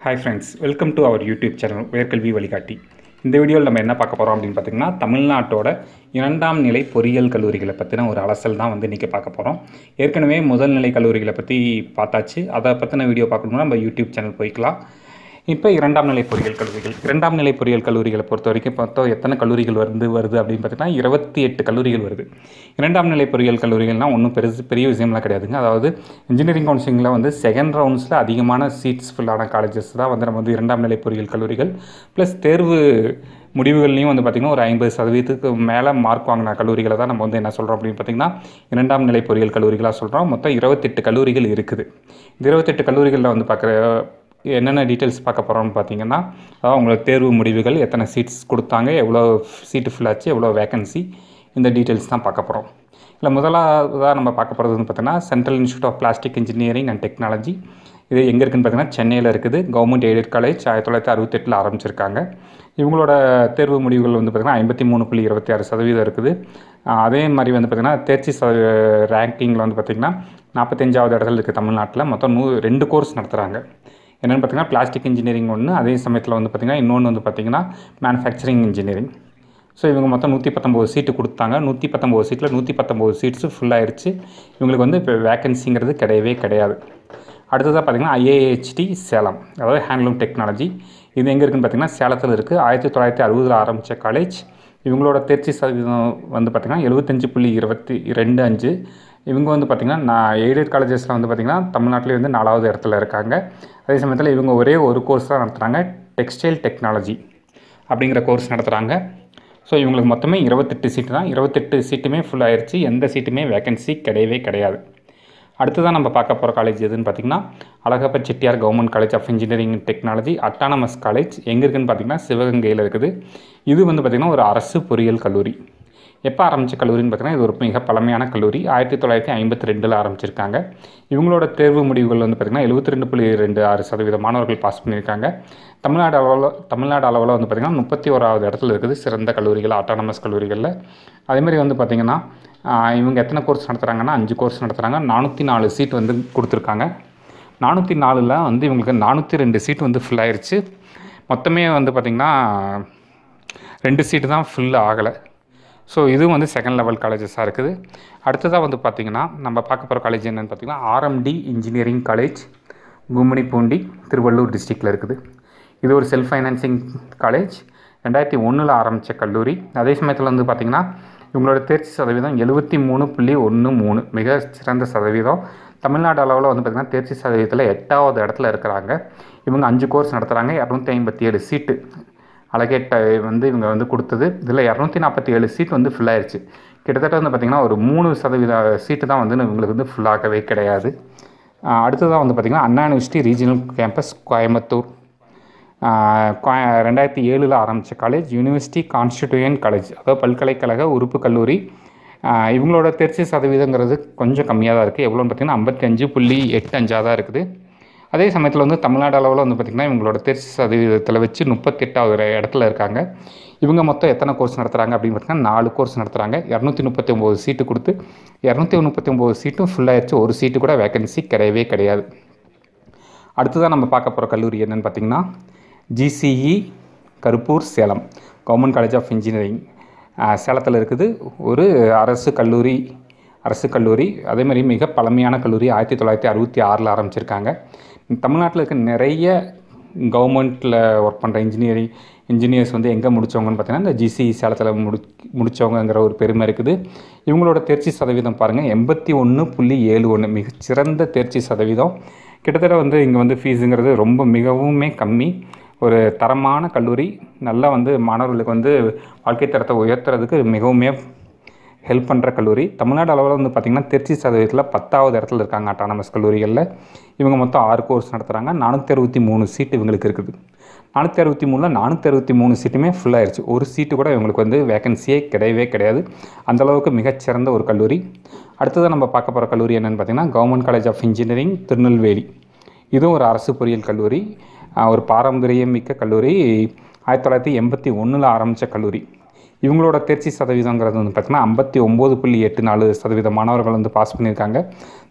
hi friends welcome to our YouTube channel உயர்கல்வி வழிகாட்டி இந்த வீடியோவில் நம்ம என்ன பார்க்க போகிறோம் அப்படின்னு பார்த்தீங்கன்னா தமிழ்நாட்டோட இரண்டாம் நிலை பொறியியல் கல்லூரிகளை பற்றின ஒரு அலசல் தான் வந்து இன்றைக்கி பார்க்க போகிறோம் ஏற்கனவே முதல் நிலை கல்லூரிகளை பற்றி பார்த்தாச்சு அதை பற்றின வீடியோ பார்க்கணும்னா நம்ம யூடியூப் சேனல் போய்க்கலாம் இப்போ இரண்டாம் நிலை பொறியியல் கல்லூரிகள் இரண்டாம் நிலை பொறியியல் கல்லூரிகளை பொறுத்த வரைக்கும் பார்த்தோம் எத்தனை கல்லூரிகள் வந்து வருது அப்படின்னு பார்த்தீங்கன்னா இருபத்தி எட்டு கல்லூரிகள் வருது இரண்டாம் நிலை பொறியியல் கல்லூரிகள்னால் ஒன்றும் பெருசு பெரிய விஷயம்லாம் கிடையாதுங்க அதாவது இன்ஜினியரிங் கவுன்சிலிங்கில் வந்து செகண்ட் ரவுண்ட்ஸில் அதிகமான சீட்ஸ் ஃபுல்லான காலேஜஸ் தான் வந்து நம்ம வந்து இரண்டாம் நிலை பொறியியல் கல்லூரிகள் ப்ளஸ் தேர்வு முடிவுகள்லையும் வந்து பார்த்திங்கன்னா ஒரு ஐம்பது சதவீதத்துக்கு மேலே மார்க் வாங்கின கல்லூரிகளை தான் நம்ம வந்து என்ன சொல்கிறோம் அப்படின்னு பார்த்திங்கன்னா இரண்டாம் நிலை பொறியியல் கல்லூரிகளாக சொல்கிறோம் மொத்தம் இருபத்தெட்டு கல்லூரிகள் இருக்குது இந்த இருபத்தெட்டு கல்லூரிகளில் வந்து பார்க்குற என்னென்ன டீட்டெயில்ஸ் பார்க்க போகிறோம்னு பார்த்தீங்கன்னா அதாவது உங்களுக்கு தேர்வு முடிவுகள் எத்தனை சீட்ஸ் கொடுத்தாங்க எவ்வளோ சீட்டு ஃபில் எவ்வளோ வேகன்சி இந்த டீட்டெயில்ஸ் தான் பார்க்க போகிறோம் இல்லை முதலாவதாக நம்ம பார்க்க போகிறது வந்து பார்த்தீங்கன்னா central institute of plastic engineering and technology இது எங்கே இருக்குன்னு பார்த்தீங்கன்னா சென்னையில் இருக்குது கவர்மெண்ட் எய்டட் காலேஜ் ஆயிரத்தி தொள்ளாயிரத்தி அறுபத்தெட்டில் ஆரம்பிச்சிருக்காங்க இவங்களோட தேர்வு முடிவுகள் வந்து பார்த்திங்கன்னா ஐம்பத்தி மூணு புள்ளி இருபத்தி ஆறு சதவீதம் இருக்குது அதே மாதிரி வந்து பார்த்திங்கன்னா தேர்ச்சி ச ரேங்கிங்கில் வந்து பார்த்திங்கன்னா நாற்பத்தஞ்சாவது இடத்துல இருக்குது தமிழ்நாட்டில் மொத்தம் நூ ரெண்டு கோர்ஸ் நடத்துகிறாங்க என்னென்னு பார்த்தீங்கன்னா பிளாஸ்டிக் இன்ஜினியரிங் ஒன்று அதே சமயத்தில் வந்து பார்த்திங்கன்னா இன்னொன்று வந்து பார்த்திங்கன்னா மேனுஃபேக்சரிங் இன்ஜினியரிங் ஸோ இவங்க மொத்தம் நூற்றி பத்தொம்போது சீட்டு கொடுத்தாங்க நூற்றி பத்தொம்போது சீட்டில் நூற்றி பத்தொம்போது சீட்ஸு ஃபுல்லாகிடுச்சு இவங்களுக்கு வந்து இப்போ வேக்கன்சிங்கிறது கிடையவே கிடையாது அடுத்ததாக பார்த்திங்கன்னா ஐஏஹெச்டி சேலம் அதாவது ஹேண்ட்லூம் டெக்னாலஜி இது எங்கே இருக்குன்னு பார்த்திங்கன்னா சேலத்தில் இருக்குது ஆயிரத்தி தொள்ளாயிரத்தி அறுபதில் ஆரம்பித்த காலேஜ் இவங்களோட தேர்ச்சி சதவீதம் வந்து பார்த்திங்கன்னா எழுபத்தஞ்சு புள்ளி இருபத்தி ரெண்டு அஞ்சு இவங்க வந்து பார்த்திங்கன்னா நான் எய்டட் காலேஜஸில் வந்து பார்த்திங்கன்னா தமிழ்நாட்டிலே வந்து நாலாவது இடத்துல இருக்காங்க அதே சமயத்தில் இவங்க ஒரே ஒரு கோர்ஸ் தான் நடத்துகிறாங்க டெக்ஸ்டைல் டெக்னாலஜி அப்படிங்கிற கோர்ஸ் நடத்துகிறாங்க ஸோ இவங்களுக்கு மொத்தமே இருபத்தெட்டு சீட்டு தான் இருபத்தெட்டு சீட்டுமே ஃபுல் ஆயிடுச்சு எந்த சீட்டுமே வேகன்சி கிடையவே கிடையாது அடுத்ததான் நம்ம பார்க்க போகிற காலேஜ் எதுன்னு பார்த்திங்கன்னா Alagappa Chettiar government college of engineering technology autonomous college எங்கே இருக்குதுன்னு பார்த்திங்கன்னா சிவகங்கையில் இருக்குது இது வந்து பார்த்திங்கன்னா ஒரு அரசு பொறியியல் கல்லூரி எப்போ ஆரம்பித்த கல்லூரின்னு பார்த்தீங்கன்னா இது ஒரு மிக பழமையான கல்லூரி ஆயிரத்தி தொள்ளாயிரத்தி ஐம்பத்தி ரெண்டில் ஆரம்பிச்சிருக்காங்க இவங்களோட தேர்வு முடிவுகள் வந்து பார்த்திங்கன்னா எழுபத்தி ரெண்டு புள்ளி ரெண்டு ஆறு சதவீத மாணவர்கள் பாஸ் பண்ணியிருக்காங்க தமிழ்நாடு அளவில் தமிழ்நாடு அளவில் வந்து பார்த்திங்கன்னா முப்பத்தி ஓராவது இடத்துல இருக்குது சிறந்த கல்லூரிகள் ஆட்டானமஸ் கல்லூரிகளில் அதேமாதிரி வந்து பார்த்திங்கன்னா இவங்க எத்தனை கோர்ஸ் நடத்துகிறாங்கன்னா அஞ்சு கோர்ஸ் நடத்துகிறாங்க நானூற்றி நாலு சீட் வந்து கொடுத்துருக்காங்க நானூற்றி நாலில் வந்து இவங்களுக்கு நானூற்றி ரெண்டு சீட் வந்து ஃபில் ஆயிடுச்சு மொத்தமே வந்து பார்த்திங்கன்னா ரெண்டு சீட்டு தான் ஃபில் ஆகலை ஸோ இதுவும் வந்து செகண்ட் லெவல் காலேஜஸாக இருக்குது அடுத்ததாக வந்து பார்த்திங்கன்னா நம்ம பார்க்க போகிற காலேஜ் என்னென்னு பார்த்திங்கன்னா RMD engineering college Gummidipoondi Tiruvallur டிஸ்ட்ரிக்டில் இருக்குது இது ஒரு செல்ஃப் ஃபைனான்சிங் காலேஜ் ரெண்டாயிரத்தி ஒன்றில் ஆரம்பித்த கல்லூரி அதே சமயத்தில் வந்து பார்த்திங்கன்னா இவங்களோட தேர்ச்சி சதவீதம் எழுபத்தி மூணு புள்ளி ஒன்று மூணு மிக சிறந்த சதவீதம் தமிழ்நாடு அளவில் வந்து பார்த்திங்கன்னா தேர்ச்சி சதவீதத்தில் எட்டாவது இடத்துல இருக்கிறாங்க இவங்க அஞ்சு கோர்ஸ் நடத்துகிறாங்க இரநூத்தி ஐம்பத்தி ஏழு சீட்டு அலகேட்ட வந்து இவங்க வந்து கொடுத்தது இதில் இரநூத்தி நாற்பத்தி ஏழு சீட் வந்து ஃபில் ஆயிடுச்சு கிட்டத்தட்ட வந்து பார்த்திங்கன்னா ஒரு மூணு சதவீத சீட்டு தான் வந்து இவங்களுக்கு வந்து ஃபுல்லாகவே கிடையாது அடுத்ததாக வந்து பார்த்திங்கன்னா Anna university regional campus Coimbatore ரெண்டாயிரத்தி ஏழில் ஆரம்பித்த காலேஜ் யூனிவர்சிட்டி கான்ஸ்டிடியூயன் காலேஜ் அதாவது பல்கலைக்கழக உறுப்பு கல்லூரி இவங்களோட தேர்ச்சி சதவீதங்கிறது கொஞ்சம் கம்மியாக தான் இருக்குது எவ்வளோன்னு பார்த்திங்கன்னா ஐம்பத்தி அஞ்சு புள்ளி எட்டு அஞ்சாக தான் இருக்குது அதே சமயத்தில் வந்து தமிழ்நாடு அளவில் வந்து பார்த்திங்கன்னா இவங்களோட தேர்ச்சி சதவீதத்தில் வச்சு முப்பத்தெட்டாவது இடத்துல இருக்காங்க இவங்க மொத்தம் எத்தனை கோர்ஸ் நடத்துகிறாங்க அப்படின்னு பார்த்திங்கன்னா நாலு கோர்ஸ் நடத்துகிறாங்க இரநூத்தி முப்பத்தி ஒம்பது சீட்டு கொடுத்து இரநூத்தி முப்பத்தி ஒம்பது சீட்டும் ஃபுல்லாகிடுச்சு ஒரு சீட்டு கூட வேக்கன்சி கிடையவே கிடையாது அடுத்ததாக நம்ம பார்க்க போகிற கல்லூரி என்னென்னு பார்த்திங்கன்னா GCE Karuppur Salem government college of engineering சேலத்தில் இருக்குது ஒரு அரசு கல்லூரி அரசு கல்லூரி அதேமாதிரி மிக பழமையான கல்லூரி ஆயிரத்தி தொள்ளாயிரத்தி அறுபத்தி ஆறில் ஆரம்பிச்சிருக்காங்க தமிழ்நாட்டில் இருக்க நிறைய கவர்மெண்ட்டில் ஒர்க் பண்ணுற இன்ஜினியரிங் இன்ஜினியர்ஸ் வந்து எங்கே முடித்தவங்கன்னு பார்த்தீங்கன்னா இந்த ஜிசி சேலத்தில் முடி முடித்தவங்கிற ஒரு பெருமை இருக்குது இவங்களோட தேர்ச்சி சதவீதம் பாருங்கள் எண்பத்தி ஒன்று புள்ளி ஏழு ஒன்று மிகச்சிறந்த தேர்ச்சி சதவீதம் கிட்டத்தட்ட வந்து இங்கே வந்து ஃபீஸுங்கிறது ரொம்ப மிகவுமே கம்மி ஒரு தரமான கல்லூரி நல்லா வந்து மாணவர்களுக்கு வந்து வாழ்க்கை தரத்தை உயர்த்துறதுக்கு மிகவுமே ஹெல்ப் பண்ணுற கல்லூரி தமிழ்நாடு அளவில் வந்து பார்த்திங்கன்னா திருச்சி சதவீதத்தில் பத்தாவது இடத்துல இருக்காங்க அட்டானமஸ் கல்லூரிகளில் இவங்க மொத்தம் ஆறு கோர்ஸ் நடத்துகிறாங்க நானூற்றி அறுபத்தி மூணு சீட்டு இவங்களுக்கு இருக்குது நானூற்றி அறுபத்தி மூணில் நானூற்றி அறுபத்தி மூணு சீட்டுமே ஃபுல்லாகிடுச்சு ஒரு சீட்டு கூட இவங்களுக்கு வந்து வேகன்சியே கிடையவே கிடையாது அந்தளவுக்கு மிகச்சிறந்த ஒரு கல்லூரி அடுத்ததாக நம்ம பார்க்க போகிற கல்லூரி என்னென்னு பார்த்திங்கன்னா government college of engineering Tirunelveli இதுவும் ஒரு அரசு பொறியியல் கல்லூரி ஒரு பாரம்பரியம் மிக்க கல்லூரி ஆயிரத்தி தொள்ளாயிரத்தி எண்பத்தி ஒன்றில் ஆரம்பித்த கல்லூரி இவங்களோட தேர்ச்சி சதவீதங்கிறது வந்து பார்த்திங்கன்னா ஐம்பத்தி ஒம்பது புள்ளி எட்டு நாலு சதவீத மாணவர்கள் வந்து பாஸ் பண்ணியிருக்காங்க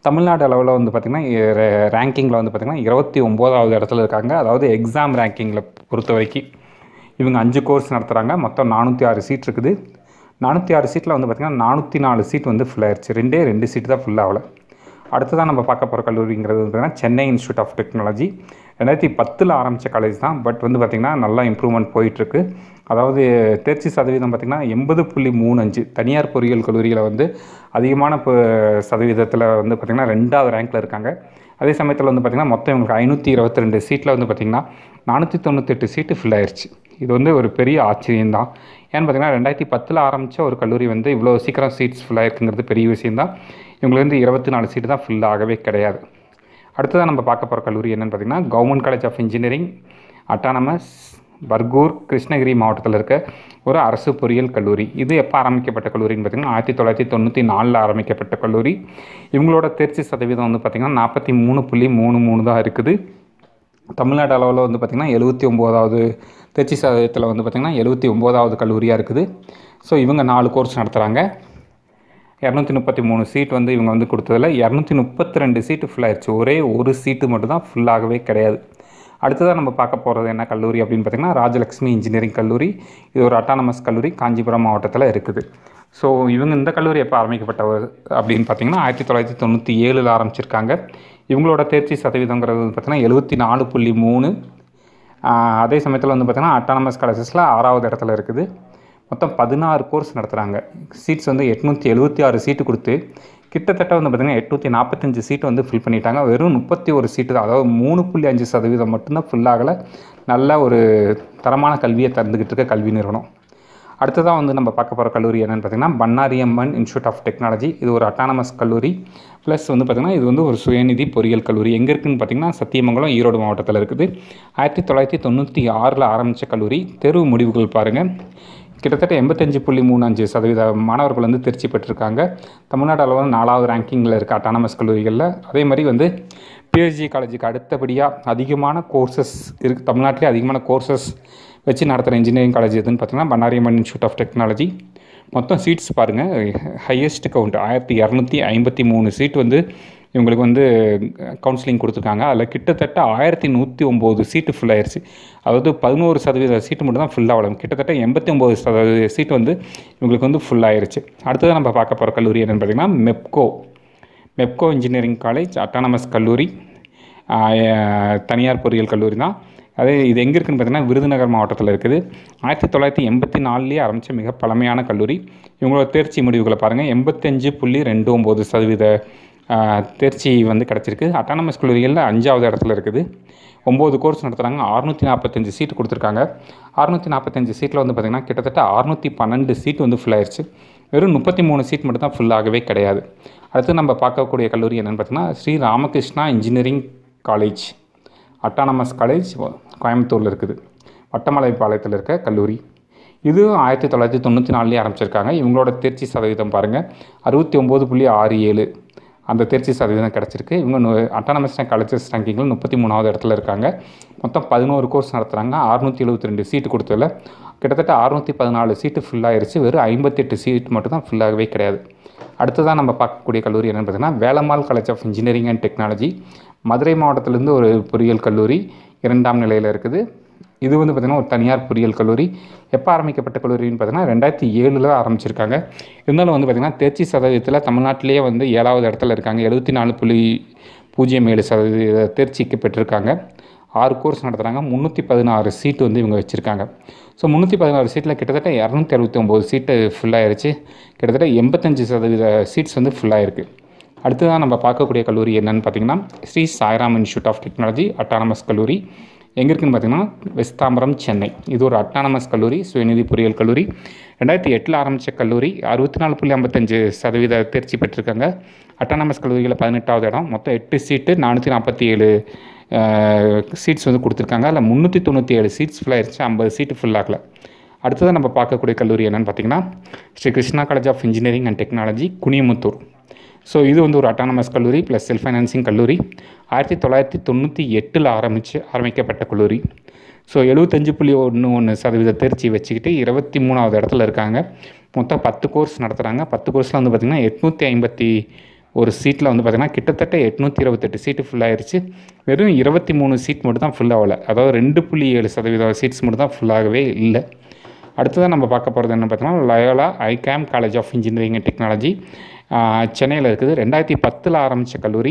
தமிழ்நாடு அளவில் வந்து பார்த்திங்கன்னா ரேங்கிங்கில் வந்து பார்த்திங்கன்னா இருபத்தி ஒம்போதாவது இடத்துல இருக்காங்க அதாவது எக்ஸாம் ரேங்கிங்கில் பொறுத்த வரைக்கும் இவங்க அஞ்சு கோர்ஸ் நடத்துகிறாங்க மொத்தம் நானூற்றி ஆறு சீட் இருக்குது நானூற்றி ஆறு சீட்டில் வந்து பார்த்திங்கன்னா நானூற்றி நாலு சீட் வந்து ஃபில் ஆயிடுச்சு ரெண்டே ரெண்டு சீட் தான் ஃபில் ஆகலை அடுத்ததான் நம்ம பார்க்க போகிற கல்லூரிங்கிறது வந்து பார்த்திங்கன்னா சென்னை இன்ஸ்டியூட் ஆஃப் டெக்னாலஜி ரெண்டாயிரத்தி பத்தில் ஆரம்பித்த காலேஜ் தான் பட் வந்து பார்த்திங்கன்னா நல்லா இம்ப்ரூவ்மெண்ட் போயிட்டுருக்கு அதாவது தேர்ச்சி சதவீதம் பார்த்திங்கன்னா எண்பது புள்ளி மூணு அஞ்சு தனியார் பொறியியல் கல்லூரியில் வந்து அதிகமான இப்போ சதவீதத்தில் வந்து பார்த்திங்கன்னா ரெண்டாவது ரேங்க்கில் இருக்காங்க அதே சமயத்தில் வந்து பார்த்திங்கன்னா மொத்தம் இவங்களுக்கு ஐநூற்றி இருபத்தி ரெண்டு சீட்டில் வந்து பார்த்திங்கன்னா நானூற்றி தொண்ணூத்தெட்டு சீட்டு ஃபில் ஆயிடுச்சு இது வந்து ஒரு பெரிய ஆச்சரியம் தான் ஏன்னு பார்த்திங்கன்னா ரெண்டாயிரத்தி பத்தில் ஆரம்பித்த ஒரு கல்லூரி வந்து இவ்வளோ சீக்கிரம் சீட்ஸ் ஃபில் ஆயிருக்குங்கிறது பெரிய விஷயம் தான் இவங்களுக்கு வந்து இருபத்தி நாலு சீட்டு தான் ஃபில் ஆகவே கிடையாது அடுத்ததாக நம்ம பார்க்க போகிற கல்லூரி என்னென்னு பார்த்திங்கன்னா government college of engineering autonomous Bargur Krishnagiri மாவட்டத்தில் இருக்க ஒரு அரசு பொறியியல் கல்லூரி இது எப்போ ஆரம்பிக்கப்பட்ட கல்லூரின்னு பார்த்திங்கன்னா ஆயிரத்தி தொள்ளாயிரத்தி தொண்ணூற்றி நாலில் ஆரம்பிக்கப்பட்ட கல்லூரி இவங்களோட தேர்ச்சி சதவீதம் வந்து பார்த்திங்கன்னா நாற்பத்தி மூணு புள்ளி மூணு மூணு தான் இருக்குது தமிழ்நாடு அளவில் வந்து பார்த்திங்கன்னா எழுபத்தி ஒம்போதாவது தேர்ச்சி சதவீதத்தில் வந்து பார்த்திங்கன்னா எழுபத்தி ஒம்போதாவது கல்லூரியாக இருக்குது ஸோ இவங்க நாலு கோர்ஸ் நடத்துகிறாங்க இரநூத்தி முப்பத்தி மூணு சீட் வந்து இவங்க வந்து கொடுத்ததில் இரநூத்தி முப்பத்தி ரெண்டு சீட்டு ஃபுல் ஆயிடுச்சு ஒரே ஒரு சீட்டு மட்டும் தான் ஃபுல்லாகவே கிடையாது அடுத்ததாக நம்ம பார்க்க போகிறது என்ன கல்லூரி அப்படின்னு பார்த்திங்கன்னா ராஜலக்ஷ்மி இன்ஜினியரிங் கல்லூரி இது ஒரு அட்டானமஸ் கல்லூரி காஞ்சிபுரம் மாவட்டத்தில் இருக்குது ஸோ இவங்க இந்த கல்லூரி எப்போ ஆரம்பிக்கப்பட்டவர் அப்படின்னு பார்த்தீங்கன்னா ஆயிரத்தி தொள்ளாயிரத்தி தொண்ணூற்றி ஏழில் ஆரம்பிச்சிருக்காங்க இவங்களோட தேர்ச்சி சதவீதங்கிறது வந்து பார்த்திங்கன்னா எழுபத்தி நாலு புள்ளி மூணு அதே சமயத்தில் வந்து பார்த்திங்கன்னா அட்டானமஸ் காலேஜஸில் ஆறாவது இடத்துல இருக்குது மொத்தம் பதினாறு கோர்ஸ் நடத்துகிறாங்க சீட்ஸ் வந்து எட்நூற்றி எழுபத்தி ஆறு சீட்டு கொடுத்து கிட்டத்தட்ட வந்து பார்த்திங்கன்னா எட்நூற்றி நாற்பத்தஞ்சு சீட்டு வந்து ஃபில் பண்ணிட்டாங்க வெறும் முப்பத்தி ஒரு சீட்டு தான் அதாவது மூணு புள்ளி அஞ்சு சதவீதம் மட்டும்தான் ஃபில் ஆகலை நல்ல ஒரு தரமான கல்வியை தந்துக்கிட்டு இருக்க கல்வி நிறுவனம் அடுத்ததாக வந்து நம்ம பார்க்க போகிற கல்லூரி என்னென்னு பார்த்தீங்கன்னா பன்னாரியம்மன் இன்ஸ்டியூட் ஆஃப் டெக்னாலஜி இது ஒரு அட்டானமஸ் கல்லூரி ப்ளஸ் வந்து பார்த்திங்கன்னா இது வந்து ஒரு சுயநிதி பொறியியல் கல்லூரி எங்கே இருக்குதுன்னு பார்த்தீங்கன்னா சத்தியமங்கலம் ஈரோடு மாவட்டத்தில் இருக்குது ஆயிரத்தி தொள்ளாயிரத்தி தொண்ணூற்றி ஆறில் ஆரம்பித்த கல்லூரி தேர்வு முடிவுகள் பாருங்கள் கிட்டத்தட்ட எண்பத்தஞ்சு புள்ளி மூணு அஞ்சு சதவீத மாணவர்கள் வந்து தேர்ச்சி பெற்றிருக்காங்க தமிழ்நாடு அளவில் நாலாவது ரேங்கிங்கில் இருக்க அட்டானமஸ் கல்லூரிகளில் அதே மாதிரி வந்து பிஹெச்டி காலேஜுக்கு அடுத்தபடியாக அதிகமான கோர்சஸ் இருக்குது தமிழ்நாட்டிலே அதிகமான கோர்சஸ் வச்சு நடத்துகிற இன்ஜினியரிங் காலேஜ் எதுன்னு பார்த்தீங்கன்னா பன்னாரியம்மன் இன்ஸ்டியூட் ஆஃப் டெக்னாலஜி மொத்தம் சீட்ஸ் பாருங்கள் ஹையஸ்ட் கவுண்ட் ஆயிரத்தி இரநூத்தி ஐம்பத்தி மூணு சீட் வந்து இவங்களுக்கு வந்து கவுன்சிலிங் கொடுத்துருக்காங்க அதில் கிட்டத்தட்ட ஆயிரத்தி நூற்றி ஒம்பது சீட்டு ஃபில் ஆயிடுச்சு அதாவது பதினோரு சதவீத சீட்டு மட்டும் தான் ஃபுல் ஆகலாம் கிட்டத்தட்ட எண்பத்தி ஒம்பது சதவீத சீட் வந்து இவங்களுக்கு வந்து ஃபுல் ஆயிருச்சு அடுத்தது நம்ம பார்க்க போகிற கல்லூரி என்னென்னு பார்த்தீங்கன்னா Mepco Mepco engineering college autonomous கல்லூரி தனியார் பொறியியல் கல்லூரி தான் அதே இது எங்கே இருக்குதுன்னு பார்த்தீங்கன்னா விருதுநகர் மாவட்டத்தில் இருக்குது ஆயிரத்தி தொள்ளாயிரத்தி எண்பத்தி நாலுலேயே ஆரம்பித்த மிக பழமையான கல்லூரி இவங்களோட தேர்ச்சி முடிவுகளை பாருங்கள் எண்பத்தஞ்சு புள்ளி ரெண்டு ஒம்பது சதவீத தேர்ச்சி வந்து கிடச்சிருக்கு அட்டானமஸ் கல்லூரிகளில் அஞ்சாவது இடத்துல இருக்குது ஒம்பது கோர்ஸ் நடத்துகிறாங்க அறுநூற்றி நாற்பத்தஞ்சு சீட்டு கொடுத்துருக்காங்க அறுநூற்றி நாற்பத்தஞ்சு சீட்டில் வந்து பார்த்திங்கன்னா கிட்டத்தட்ட அறுநூற்றி பன்னெண்டு சீட் வந்து ஃபில் ஆயிடுச்சு வெறும் முப்பத்தி மூணு சீட் மட்டும் தான் ஃபில் ஆகவே கிடையாது அடுத்து நம்ம பார்க்கக்கூடிய கல்லூரி என்னென்னு பார்த்தீங்கன்னா Sri Ramakrishna engineering college autonomous college கோயம்புத்தூரில் இருக்குது வட்டமலைப்பாளையத்தில் இருக்க கல்லூரி இது ஆயிரத்தி தொள்ளாயிரத்தி தொண்ணூற்றி நாலுலேயே ஆரம்பிச்சிருக்காங்க இவங்களோட தேர்ச்சி சதவீதம் பாருங்கள் அறுபத்தி ஒம்பது புள்ளி ஆறு ஏழு அந்த தேர்ச்சி சதவீதம் கிடச்சிருக்கு இவங்க அட்டானமஸ் காலேஜஸ் ரேங்கிங்கில் முப்பத்தி மூணாவது இடத்துல இருக்காங்க மொத்தம் பதினோரு கோர்ஸ் நடத்துகிறாங்க அறுநூற்றி எழுபத்தி ரெண்டு சீட்டு கொடுத்ததில் கிட்டத்தட்ட அறுநூற்றி பதினாலு சீட்டு ஃபில் ஆயிருச்சு வெறும் ஐம்பத்தெட்டு சீட் மட்டும் தான் ஃபில் ஆகவே கிடையாது அடுத்ததாக நம்ம பார்க்கக்கூடிய கல்லூரி என்னென்னு பார்த்தீங்கன்னா Velammal college of engineering and technology Madurai மாவட்டத்திலேருந்து ஒரு பொறியியல் கல்லூரி இரண்டாம் நிலையில் இருக்குது இது வந்து பார்த்திங்கன்னா ஒரு தனியார் பொறியியல் கல்லூரி எப்போ ஆரம்பிக்கப்பட்ட கல்லூரின்னு பார்த்தீங்கன்னா ரெண்டாயிரத்தி ஏழில் ஆரம்பிச்சிருக்காங்க இருந்தாலும் வந்து பார்த்திங்கன்னா தேர்ச்சி சதவீதத்தில் தமிழ்நாட்டிலேயே வந்து ஏழாவது இடத்துல இருக்காங்க எழுபத்தி நாலு புள்ளி பூஜ்ஜியம் ஏழு சதவீத தேர்ச்சிக்கு பெற்றிருக்காங்க ஆறு கோர்ஸ் நடத்துகிறாங்க முந்நூற்றி பதினாறு சீட்டு வந்து இவங்க வச்சுருக்காங்க ஸோ முந்நூற்றி பதினாறு சீட்டில் கிட்டத்தட்ட இரநூத்தி அறுபத்தி ஒம்பது சீட்டு ஃபுல்லாகிருச்சு கிட்டத்தட்ட எண்பத்தஞ்சு சதவீத சீட்ஸ் வந்து ஃபுல்லாகிருக்கு அடுத்ததான் நம்ம பார்க்கக்கூடிய கல்லூரி என்னென்னு பார்த்தீங்கன்னா Sri Sairam institute of technology autonomous கல்லூரி எங்கே இருக்குன்னு பார்த்தீங்கன்னா வெஸ்தாம்பரம் சென்னை இது ஒரு அட்டானமஸ் கல்லூரி சுயநிதி பொறியியல் கல்லூரி ரெண்டாயிரத்தி எட்டில் ஆரம்பித்த கல்லூரி அறுபத்தி நாலு புள்ளி ஐம்பத்தஞ்சு சதவீத தேர்ச்சி பெற்றிருக்காங்க அட்டானமஸ் கல்லூரியில் பதினெட்டாவது இடம் மொத்தம் எட்டு சீட்டு நானூற்றி நாற்பத்தி ஏழு சீட்ஸ் வந்து கொடுத்துருக்காங்க அதில் முந்நூற்றி தொண்ணூற்றி ஏழு சீட்ஸ் ஃபுல் ஆயிடுச்சு ஐம்பது சீட்டு ஃபுல் ஆகலை அடுத்ததாக நம்ம பார்க்கக்கூடிய கல்லூரி என்னென்னு பார்த்தீங்கன்னா Sri Krishna college of engineering and technology Kuniyamuthur so இது வந்து ஒரு அட்டானமஸ் கல்லூரி ப்ளஸ் செல்ஃப் ஃபைனான்சிங் கல்லூரி ஆயிரத்தி தொள்ளாயிரத்தி தொண்ணூற்றி எட்டில் ஆரம்பித்து ஆரம்பிக்கப்பட்ட கல்லூரி ஸோ எழுபத்தஞ்சு புள்ளி ஒன்று ஒன்று சதவீத தேர்ச்சி வச்சுக்கிட்டு இருபத்தி மூணாவது இடத்துல இருக்காங்க மொத்தம் பத்து கோர்ஸ் நடத்துகிறாங்க பத்து கோர்ஸில் வந்து பார்த்திங்கன்னா எட்நூற்றி ஐம்பத்தி ஒரு சீட்டில் வந்து பார்த்திங்கன்னா கிட்டத்தட்ட எட்நூற்றி இருபத்தெட்டு சீட்டு ஃபுல்லாகிருச்சு வெறும் இருபத்தி மூணு சீட் மட்டும் தான் ஃபுல் ஆகலை அதாவது ரெண்டு புள்ளி ஏழு சதவீத சீட்ஸ் மட்டும் தான் ஃபுல்லாகவே இல்லை அடுத்ததாக நம்ம பார்க்க போகிறது என்ன பார்த்தோம்னா Loyola ICAM college of engineering and technology சென்னையில் இருக்குது ரெண்டாயிரத்தி பத்தில் ஆரம்பித்த கல்லூரி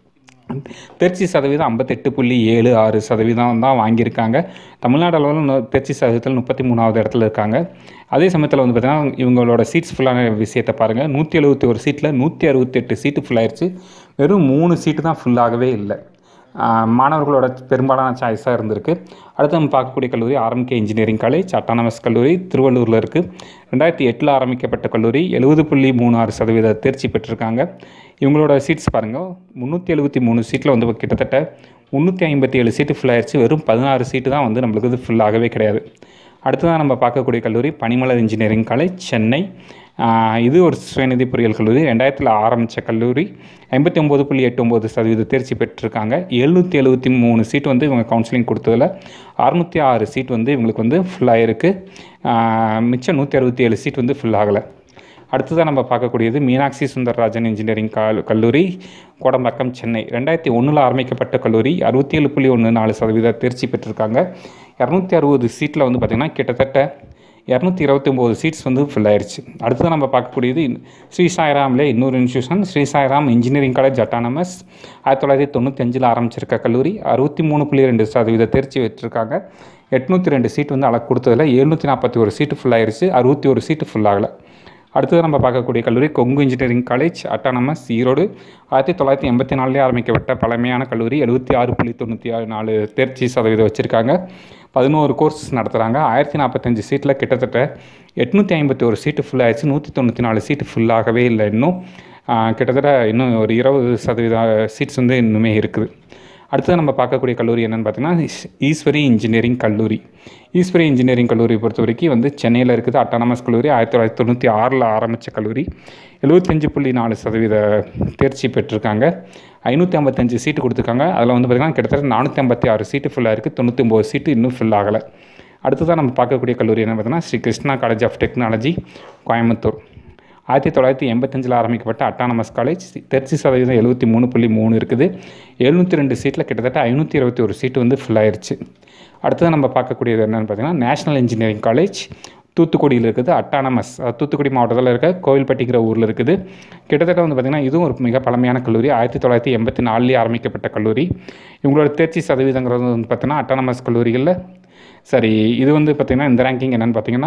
தேர்ச்சி சதவீதம் ஐம்பத்தெட்டு புள்ளி ஏழு ஆறு சதவீதம் தான் வாங்கியிருக்காங்க தமிழ்நாடு அளவில் நு- தேர்ச்சி சதவீதத்தில் முப்பத்தி மூணாவது இடத்துல இருக்காங்க அதே சமயத்தில் வந்து பார்த்தீங்கன்னா இவங்களோட சீட்ஸ் ஃபுல்லான விஷயத்தை பாருங்கள் நூற்றி எழுபத்தி ஒரு சீட்டில் நூற்றி அறுபத்தெட்டு சீட்டு ஃபுல்லாயிருச்சு வெறும் மூணு சீட்டு தான் ஃபுல்லாகவே இல்லை ஆஹ் மாணவர்களோட பெரும்பாலான சாய்ஸாக இருந்திருக்கு அடுத்து நம்ம பார்க்கக்கூடிய கல்லூரி ஆர்எம்கே இன்ஜினியரிங் காலேஜ் அட்டானமஸ் கல்லூரி திருவள்ளூரில் இருக்குது ரெண்டாயிரத்தி எட்டில் ஆரம்பிக்கப்பட்ட கல்லூரி எழுபது புள்ளி மூணு ஆறு சதவீத தேர்ச்சி பெற்றிருக்காங்க இவங்களோட சீட்ஸ் பாருங்கள் முந்நூற்றி எழுபத்தி மூணு சீட்டில் வந்து கிட்டத்தட்ட முந்நூற்றி ஐம்பத்தி ஏழு சீட்டு ஃபுல் ஆயிடுச்சு வெறும் பதினாறு சீட்டு தான் வந்து நம்மளுக்கு இது full ஆகவே கிடையாது அடுத்ததான் நம்ம பார்க்கக்கூடிய கல்லூரி பனிமலர் இன்ஜினியரிங் காலேஜ் சென்னை ஆஹ் இது ஒரு சுயநிதி பொறியியல் கல்லூரி ரெண்டாயிரத்தில் ஆரம்பித்த கல்லூரி ஐம்பத்தி ஒம்பது புள்ளி எட்டு ஒம்பது சதவீத தேர்ச்சி பெற்றிருக்காங்க எழுநூற்றி எழுபத்தி மூணு சீட் வந்து இவங்க கவுன்சிலிங் கொடுத்ததில் அறுநூற்றி ஆறு சீட் வந்து இவங்களுக்கு வந்து ஃபுல்லாக இருக்குது மிச்சம் நூற்றி அறுபத்தி ஏழு சீட் வந்து ஃபுல் ஆகலை அடுத்ததாக நம்ம பார்க்கக்கூடியது மீனாட்சி சுந்தரராஜன் இன்ஜினியரிங் கல் கல்லூரி கோடம்பாக்கம் சென்னை ரெண்டாயிரத்தி ஒன்றில் ஆரம்பிக்கப்பட்ட கல்லூரி அறுபத்தி ஏழு புள்ளி ஒன்று நாலு சதவீத தேர்ச்சி பெற்றிருக்காங்க இரநூத்தி அறுபது சீட்டில் வந்து பார்த்திங்கன்னா கிட்டத்தட்ட இரநூத்தி இருபத்தி ஒம்பது சீட்ஸ் வந்து ஃபில் ஆயிருச்சு அடுத்தது நம்ம பார்க்கக்கூடியது இன்- ஸ்ரீ சாய்ராமில் இன்னொரு institution Sri Sairam engineering college autonomous ஆயிரத்தி தொள்ளாயிரத்தி தொண்ணூற்றி அஞ்சில் ஆரம்பிச்சிருக்க கல்லூரி அறுபத்தி மூணு புள்ளி ரெண்டு சதவீத தேர்ச்சி பெற்றிருக்காங்க எட்நூற்றி ரெண்டு சீட் வந்து அளவு கொடுத்ததில் எழுநூற்றி நாற்பத்தி ஒரு சீட்டு ஃபுல் ஆயிருச்சு அறுபத்தி ஒரு சீட்டு ஃபுல் ஆகலை அடுத்தது நம்ம பார்க்கக்கூடிய கல்லூரி Kongu engineering college autonomous Erode ஆயிரத்தி தொள்ளாயிரத்தி எண்பத்தி நாலுலேயே ஆரம்பிக்கப்பட்ட பழமையான கல்லூரி எழுபத்தி ஆறு புள்ளி தொண்ணூற்றி ஆறு நாலு தேர்ச்சி சதவீதம் வச்சுருக்காங்க பதினோரு கோர்ஸ் நடத்துகிறாங்க ஆயிரத்தி நாற்பத்தஞ்சு சீட்டில் கிட்டத்தட்ட எட்நூற்றி ஐம்பத்தி ஒரு சீட்டு ஃபுல் ஆயிடுச்சு நூற்றி தொண்ணூற்றி நாலு சீட்டு ஃபுல்லாகவே இல்லை இன்னும் ஆஹ் கிட்டத்தட்ட இன்னும் ஒரு இருபது சதவீத சீட்ஸ் வந்து இன்னுமே இருக்குது அடுத்தது நம்ம பார்க்கக்கூடிய கல்லூரி என்னென்னு பார்த்தீங்கன்னா ஈஸ்- ஈஸ்வரி இன்ஜினியரிங் கல்லூரி ஈஸ்வரி இன்ஜினியரிங் கல்லூரி பொறுத்த வரைக்கும் வந்து சென்னையில் இருக்குது அட்டானமஸ் கல்லூரி ஆயிரத்தி தொள்ளாயிரத்தி தொண்ணூற்றி ஆறில் ஆரம்பித்த கல்லூரி எழுபத்தஞ்சு புள்ளி நாலு சதவீத தேர்ச்சி பெற்றிருக்காங்க ஐநூற்றி ஐம்பத்தஞ்சு சீட்டு கொடுத்துருக்காங்க அதில் வந்து பார்த்திங்கன்னா கிட்டத்தட்ட நானூற்றி ஐம்பத்தி ஆறு சீட்டு ஃபுல்லாக இருக்குது தொண்ணூற்றி ஒம்பது சீட்டு இன்னும் ஃபில் ஆகலை அடுத்ததாக நம்ம பார்க்கக்கூடிய கல்லூரி என்ன பார்த்தீங்கன்னா Sri Krishna college of technology Coimbatore ஆயிரத்தி தொள்ளாயிரத்தி எண்பத்தஞ்சில் ஆரம்பிக்கப்பட்ட அட்டானமஸ் காலேஜ் தேர்ச்சி சதவீதம் எழுபத்தி மூணு புள்ளி மூணு இருக்குது எழுநூற்றி ரெண்டு சீட்டில் கிட்டத்தட்ட ஐநூற்றி இருபத்தி ஒரு சீட்டு வந்து ஃபில் ஆயிருச்சு அடுத்தது நம்ம பார்க்கக்கூடியது என்னென்னு பார்த்தீங்கன்னா நேஷனல் இன்ஜினியரிங் காலேஜ் தூத்துக்குடியில் இருக்குது அட்டானமஸ் அஹ், தூத்துக்குடி மாவட்டத்தில் இருக்க கோவில்பட்டிங்கிற ஊரில் இருக்குது கிட்டத்தட்ட வந்து பார்த்திங்கன்னா இதுவும் ஒரு மிக பழமையான கல்லூரி ஆயிரத்தி தொள்ளாயிரத்தி எண்பத்தி நாலுலேயே ஆரம்பிக்கப்பட்ட கல்லூரி இவங்களோட தேர்ச்சி சதவீதங்கிறது வந்து பார்த்தீங்கன்னா அட்டானமஸ் கல்லூரிகளில் சரி இது வந்து பார்த்திங்கன்னா இந்த ரேங்கிங் என்னென்னு பார்த்தீங்கன்னா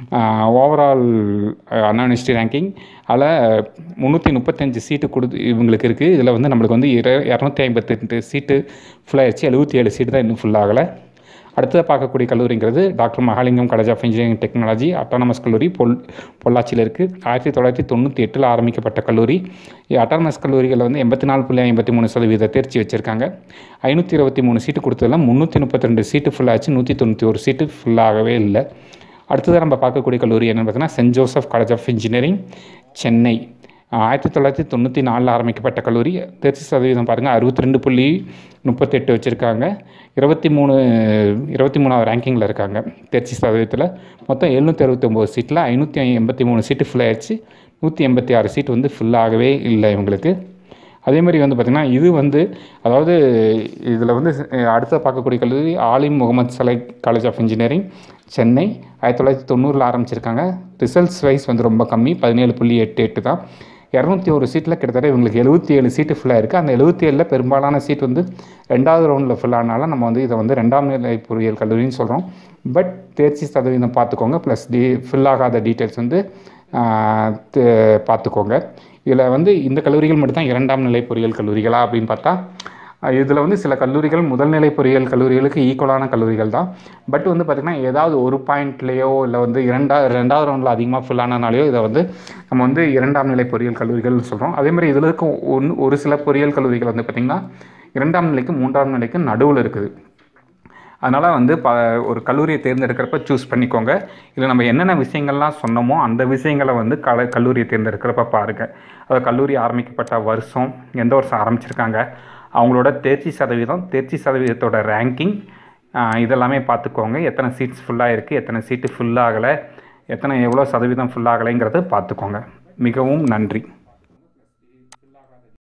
ஓவரால் அண்ணா யூனிவர்சிட்டி ரேங்கிங் அதில் முந்நூற்றி முப்பத்தஞ்சு சீட்டு கொடுத்து இவங்களுக்கு இருக்குது இதில் வந்து நம்மளுக்கு வந்து இர இரநூத்தி ஐம்பத்தெட்டு சீட்டு ஃபுல்லாகிடுச்சு எழுபத்தி ஏழு சீட்டு தான் இன்னும் ஃபுல் ஆகலை அடுத்ததாக பார்க்கக்கூடிய கல்லூரிங்கிறது doctor Mahalingam college of engineering technology autonomous கல்லூரி பொல் பொள்ளாச்சியில் இருக்குது ஆயிரத்தி தொள்ளாயிரத்தி தொண்ணூற்றி எட்டில் ஆரம்பிக்கப்பட்ட கல்லூரி அட்டானமஸ் கல்லூரிகளில் வந்து எண்பத்தி நாலு புள்ளி ஐம்பத்தி மூணு சதவீத தேர்ச்சி வச்சுருக்காங்க ஐநூற்றி இருபத்தி மூணு சீட்டு கொடுத்ததில் முந்நூற்றி முப்பத்தி ரெண்டு சீட்டு ஃபுல்லாச்சு நூற்றி தொண்ணூற்றி ஒரு சீட்டு ஃபுல்லாகவே இல்லை அடுத்ததாக நம்ம பார்க்கக்கூடிய கல்லூரி என்னென்னு பார்த்தீங்கன்னா saint Joseph college of engineering Chennai ஆயிரத்தி தொள்ளாயிரத்தி தொண்ணூற்றி நாலில் ஆரம்பிக்கப்பட்ட கல்லூரி தேர்ச்சி சதவீதம் பாருங்கள் அறுபத்தி ரெண்டு புள்ளி முப்பத்தெட்டு வச்சுருக்காங்க இருபத்தி மூணு இருபத்தி மூணாவது ரேங்கிங்கில் இருக்காங்க தேர்ச்சி சதவீதத்தில் மொத்தம் எழுநூற்றி அறுபத்தொம்போது சீட்டில் ஐநூற்றி எண்பத்தி மூணு சீட்டு ஃபுல் ஆயிடுச்சு நூற்றி எண்பத்தி ஆறு சீட் வந்து ஃபுல்லாகவே இல்லை இவங்களுக்கு அதே மாதிரி வந்து பார்த்திங்கன்னா இது வந்து அதாவது இதில் வந்து அஹ், அடுத்த பார்க்கக்கூடிய கல்லூரி Aalim Muhammed Salegh college of engineering Chennai ஆயிரத்தி தொள்ளாயிரத்தி தொண்ணூறில் ஆரம்பிச்சிருக்காங்க ரிசல்ட்ஸ் வைஸ் வந்து ரொம்ப கம்மி பதினேழு புள்ளி எட்டு எட்டு தான் இரநூத்தி ஒரு சீட்டில் கிட்டத்தட்ட இவங்களுக்கு எழுபத்தி ஏழு சீட்டு ஃபுல்லாக இருக்குது அந்த எழுபத்தி ஏழில் பெரும்பாலான சீட் வந்து ரெண்டாவது ரவுண்டில் ஃபுல் ஆனால நம்ம வந்து இதை வந்து ரெண்டாம் நிலை பொறியியல் கல்லூரின்னு சொல்கிறோம் பட் தேர்ச்சி சதவீதம் பார்த்துக்கோங்க ப்ளஸ் டி ஃபில் ஆகாத டீட்டெயில்ஸ் வந்து ஆஹ், தே- பார்த்துக்கோங்க இதில் வந்து இந்த கல்லூரிகள் மட்டும்தான் இரண்டாம் நிலை பொறியியல் கல்லூரிகளா அப்படின்னு பார்த்தா இதில் வந்து சில கல்லூரிகள் முதல்நிலை பொறியியல் கல்லூரிகளுக்கு ஈக்குவலான கல்லூரிகள் தான் பட் வந்து பார்த்திங்கன்னா ஏதாவது ஒரு பாயிண்ட்லேயோ இல்லை வந்து இரண்டா ரெண்டாவது ரவுண்டில் அதிகமாக ஃபில் ஆனனாலேயோ இதை வந்து நம்ம வந்து இரண்டாம் நிலை பொறியியல் கல்லூரிகள்னு சொல்கிறோம் அதே மாதிரி இதில் இருக்க ஒன்று ஒரு சில பொறியியல் கல்லூரிகள் வந்து பார்த்திங்கன்னா இரண்டாம் நிலைக்கும் மூன்றாம் நிலைக்கும் நடுவில் இருக்குது அதனால் வந்து ப ஒரு கல்லூரியை தேர்ந்தெடுக்கிறப்ப சூஸ் பண்ணிக்கோங்க இல்லை நம்ம என்னென்ன விஷயங்கள்லாம் சொன்னோமோ அந்த விஷயங்களை வந்து கல கல்லூரியை தேர்ந்தெடுக்கிறப்ப பாருங்கள் அதாவது கல்லூரி ஆரம்பிக்கப்பட்ட வருஷம் எந்த வருஷம் ஆரம்பிச்சிருக்காங்க அவங்களோட தேர்ச்சி சதவீதம் தேர்ச்சி சதவீதத்தோட ரேங்கிங் இதெல்லாமே பார்த்துக்கோங்க எத்தனை சீட்ஸ் ஃபுல்லாக இருக்குது எத்தனை சீட்டு ஃபுல்லாகலை எத்தனை எவ்வளோ சதவீதம் ஃபுல்லாகலைங்கிறத பார்த்துக்கோங்க மிகவும் நன்றி